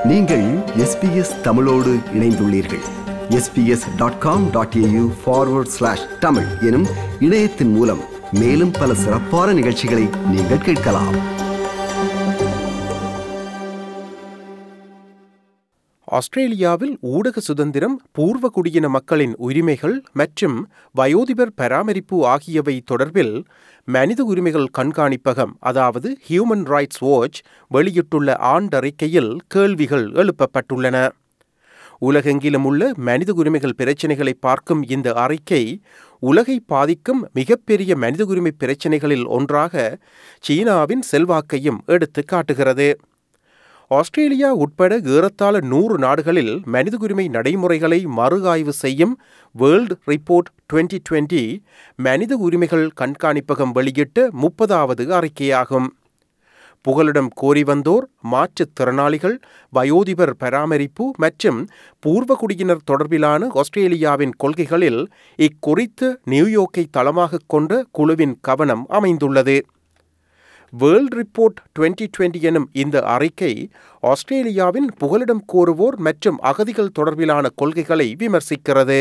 நீங்கள் எஸ்பிஎஸ் தமிழோடு இணைந்துள்ளீர்கள் S B S dot com dot A U forward slash Tamil எனும் இணையத்தின் மூலம் மேலும் பல சிறப்பான நிகழ்ச்சிகளை நீங்கள் கேட்கலாம் ஆஸ்திரேலியாவில் ஊடக சுதந்திரம் பூர்வ குடியின மக்களின் உரிமைகள் மற்றும் வயோதிபர் பராமரிப்பு ஆகியவை தொடர்பில் மனித உரிமைகள் கண்காணிப்பகம் அதாவது ஹியூமன் ரைட்ஸ் வாட்ச் வெளியிட்டுள்ள ஆண்டறிக்கையில் கேள்விகள் எழுப்பப்பட்டுள்ளன உலகெங்கிலும் உள்ள மனித உரிமைகள் பிரச்சினைகளை பார்க்கும் இந்த அறிக்கை உலகை பாதிக்கும் மிகப்பெரிய மனித உரிமை பிரச்சினைகளில் ஒன்றாக சீனாவின் செல்வாக்கையும் எடுத்து காட்டுகிறது ஆஸ்திரேலியா உட்பட ஏறத்தாழ நூறு நாடுகளில் மனித உரிமை நடைமுறைகளை மறு ஆய்வு செய்யும் வேர்ல்ட் ரிப்போர்ட் டுவெண்ட்டி டுவெண்ட்டி மனித உரிமைகள் கண்காணிப்பகம் வெளியிட்ட முப்பதாவது அறிக்கையாகும் புகலிடம் கோரி வந்தோர் மாற்றுத்திறனாளிகள் வயோதிபர் பராமரிப்பு மற்றும் பூர்வகுடியினர் தொடர்பிலான ஆஸ்திரேலியாவின் கொள்கைகளில் இக்குறித்து நியூயோர்க்கை தளமாக கொண்ட குழுவின் கவனம் அமைந்துள்ளது வேர்ல்ட் ரிப்போர்ட் டுவெண்ட்டி டுவெண்ட்டி எனும் இந்த அறிக்கை ஆஸ்திரேலியாவின் புகலிடம் கோருவோர் மற்றும் அகதிகள் தொடர்பிலான கொள்கைகளை விமர்சிக்கிறது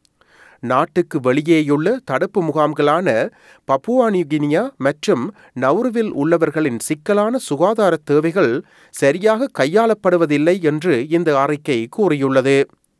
நாட்டுக்கு வெளியேயுள்ள தடுப்பு முகாம்களான பப்புவா நியூகினியா மற்றும் நவுருவில் உள்ளவர்களின் சிக்கலான சுகாதார தேவைகள் சரியாக கையாளப்படுவதில்லை என்று இந்த அறிக்கை கூறியுள்ளது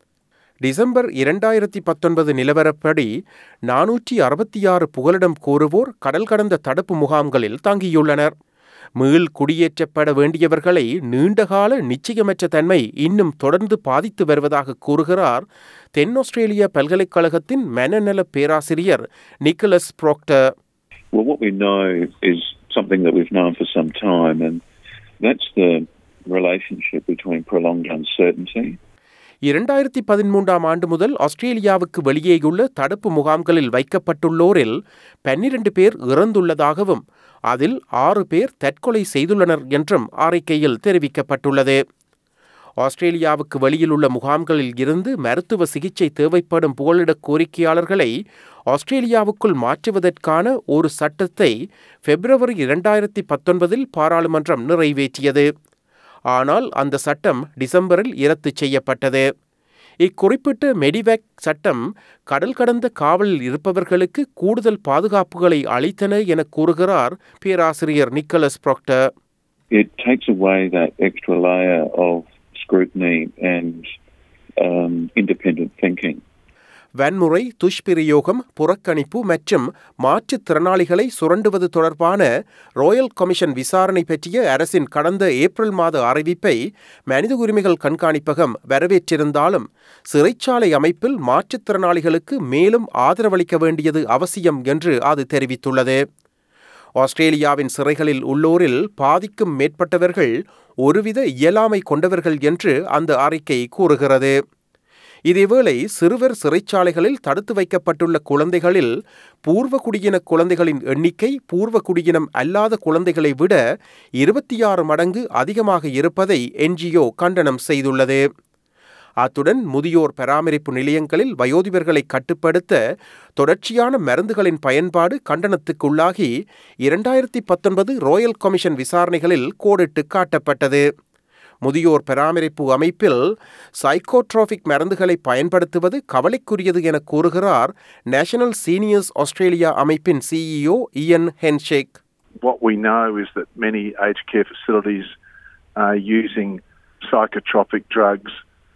டிசம்பர் இரண்டாயிரத்தி பத்தொன்பது நிலவரப்படி நானூற்றி அறுபத்தி ஆறு புகலிடம் கோருவோர் கடல் கடந்த தடுப்பு முகாம்களில் தங்கியுள்ளனர் மீள் குடியேற்றப்பட வேண்டியவர்களை நீண்டகால நிச்சயமற்ற தன்மை இன்னும் தொடர்ந்து பாதித்து வருவதாக கூறுகிறார் தென் ஆஸ்திரேலிய பல்கலைக்கழகத்தின் மனநல பேராசிரியர் Nicholas Procter Well, what we know is something that we've known for some time, and that's the relationship between prolonged uncertainty இரண்டாயிரத்தி பதிமூன்றாம் ஆண்டு முதல் ஆஸ்திரேலியாவுக்கு வெளியேயுள்ள தடுப்பு முகாம்களில் வைக்கப்பட்டுள்ளோரில் பன்னிரண்டு பேர் இறந்துள்ளதாகவும் அதில் ஆறு பேர் தற்கொலை செய்துள்ளனர் என்றும் அறிக்கையில் தெரிவிக்கப்பட்டுள்ளது ஆஸ்திரேலியாவுக்கு வெளியில் உள்ள முகாம்களில் இருந்து மருத்துவ சிகிச்சை தேவைப்படும் புகலிட கோரிக்கையாளர்களை ஆஸ்திரேலியாவுக்குள் மாற்றுவதற்கான ஒரு சட்டத்தை பிப்ரவரி இரண்டாயிரத்தி பத்தொன்பதில் பாராளுமன்றம் நிறைவேற்றியது ஆனால் அந்த சட்டம் டிசம்பரில் இரத்து செய்யப்பட்டது இக்குறிப்பிட்ட மெடிவேக் சட்டம் கடல் கடந்த காவலில் இருப்பவர்களுக்கு கூடுதல் பாதுகாப்புகளை அளித்தன என கூறுகிறார் பேராசிரியர் Nicholas Procter it takes away that extra layer of scrutiny and um, independent thinking. வன்முறை துஷ்பிரயோகம் புறக்கணிப்பு மற்றும் மாற்றுத்திறனாளிகளை சுரண்டுவது தொடர்பான ராயல் கமிஷன் விசாரணை பற்றிய அரசின் கடந்த ஏப்ரல் மாத அறிவிப்பை மனித உரிமைகள் கண்காணிப்பகம் வரவேற்றிருந்தாலும் சிறைச்சாலை அமைப்பில் மாற்றுத்திறனாளிகளுக்கு மேலும் ஆதரவளிக்க வேண்டியது அவசியம் என்று அது தெரிவித்துள்ளது ஆஸ்திரேலியாவின் சிறைகளில் உள்ளோரில் பாதிக்கும் மேற்பட்டவர்கள் ஒருவித இயலாமை கொண்டவர்கள் என்று அந்த அறிக்கை கூறுகிறது இதேவேளை சிறுவர் சிறைச்சாலைகளில் தடுத்து வைக்கப்பட்டுள்ள குழந்தைகளில் பூர்வ குடியின குழந்தைகளின் எண்ணிக்கை பூர்வ குடியினம் அல்லாத குழந்தைகளை விட இருபத்தி ஆறு மடங்கு அதிகமாக இருப்பதை என்ஜிஓ கண்டனம் செய்துள்ளது அத்துடன் முதியோர் பராமரிப்பு நிலையங்களில் வயோதிபர்களை கட்டுப்படுத்த தொடர்ச்சியான மருந்துகளின் பயன்பாடு கண்டனத்துக்குள்ளாகி இரண்டாயிரத்தி பத்தொன்பது ராயல் கமிஷன் விசாரணைகளில் கோடிட்டு காட்டப்பட்டது முதியோர் பராமரிப்பு அமைப்பில் சைக்கோட்ரோபிக் மருந்துகளை பயன்படுத்துவது கவலைக்குரியது என கூறுகிறார் நேஷனல் சீனியர்ஸ் ஆஸ்திரேலியா அமைப்பின் C E O Ian Henschke What we know is that many aged care facilities are using psychotropic drugs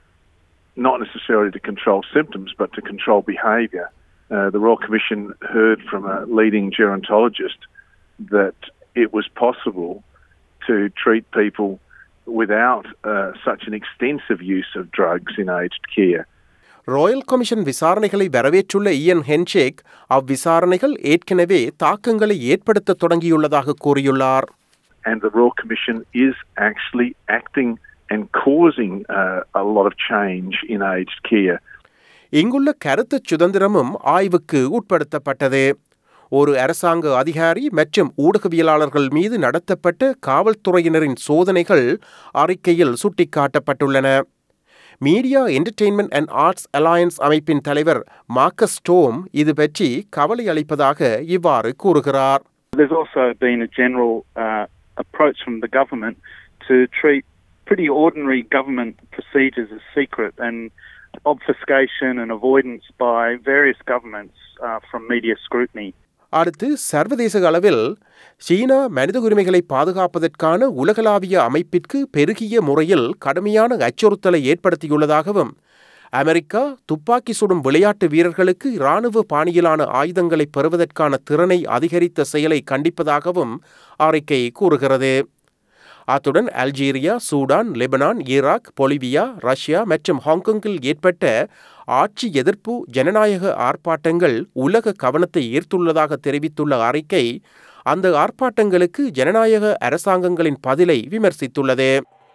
not necessarily to control symptoms but to control behaviour. Uh, the Royal Commission heard from a leading gerontologist that it was possible to treat people without uh, such an extensive use of drugs in aged care. Royal commission விசாரணைகளை வரவேற்றுள்ள இயன் ஹென்ஷேக் அவ்விசாரணைகள் ஏற்கனவே தாக்கங்களை ஏற்படுத்த தொடங்கியுள்ளதாக கூறியுள்ளார் And the Royal Commission is actually acting and causing uh, a lot of change in aged care. இங்குள்ள கருத்து சுதந்திரமும் ஆய்வுக்கு உட்படுத்தப்பட்டது ஒரு அரசாங்க அதிகாரி மற்றும் ஊடகவியலாளர்கள் மீது நடத்தப்பட்ட காவல்துறையினரின் சோதனைகள் அறிக்கையில் சுட்டிக்காட்டப்பட்டுள்ளன media entertainment and arts alliance அமைப்பின் தலைவர் மார்க்கஸ் ஸ்டோம் இது பற்றி கவலை அளிப்பதாக இவ்வாறு கூறுகிறார் There's also been a general uh, approach from the government to treat pretty ordinary government procedures as secret and obfuscation and avoidance by various governments uh, from media scrutiny. அடுத்து சர்வதேச அளவில் சீனா மனித உரிமைகளை பாதுகாப்பதற்கான உலகளாவிய அமைப்பிற்கு பெருகிய முறையில் கடுமையான அச்சுறுத்தலை ஏற்படுத்தியுள்ளதாகவும் அமெரிக்கா துப்பாக்கி சுடும் விளையாட்டு வீரர்களுக்கு இராணுவ பாணியிலான ஆயுதங்களை பெறுவதற்கான திறனை அதிகரித்த செயலை கண்டிப்பதாகவும் அறிக்கை கூறுகிறது அத்துடன் Algeria Sudan Lebanon Iraq Bolivia Russia மற்றும் ஹாங்காங்கில் ஏற்பட்ட ஆட்சி எதிர்ப்பு ஜனநாயக ஆர்ப்பாட்டங்கள் உலக கவனத்தை ஈர்த்துள்ளதாக தெரிவித்துள்ள அறிக்கை அந்த ஆர்ப்பாட்டங்களுக்கு ஜனநாயக அரசாங்கங்களின் பதிலை விமர்சித்துள்ளது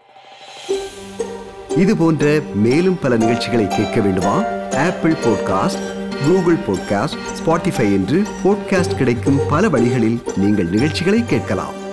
இது போன்ற மேலும் பல நிகழ்ச்சிகளை கேட்க வேண்டுமா Apple podcast Google podcast Spotify என்று பாட்காஸ்ட் கிடைக்கும் பல வழிகளில் நீங்கள் நிகழ்ச்சிகளை கேட்கலாம்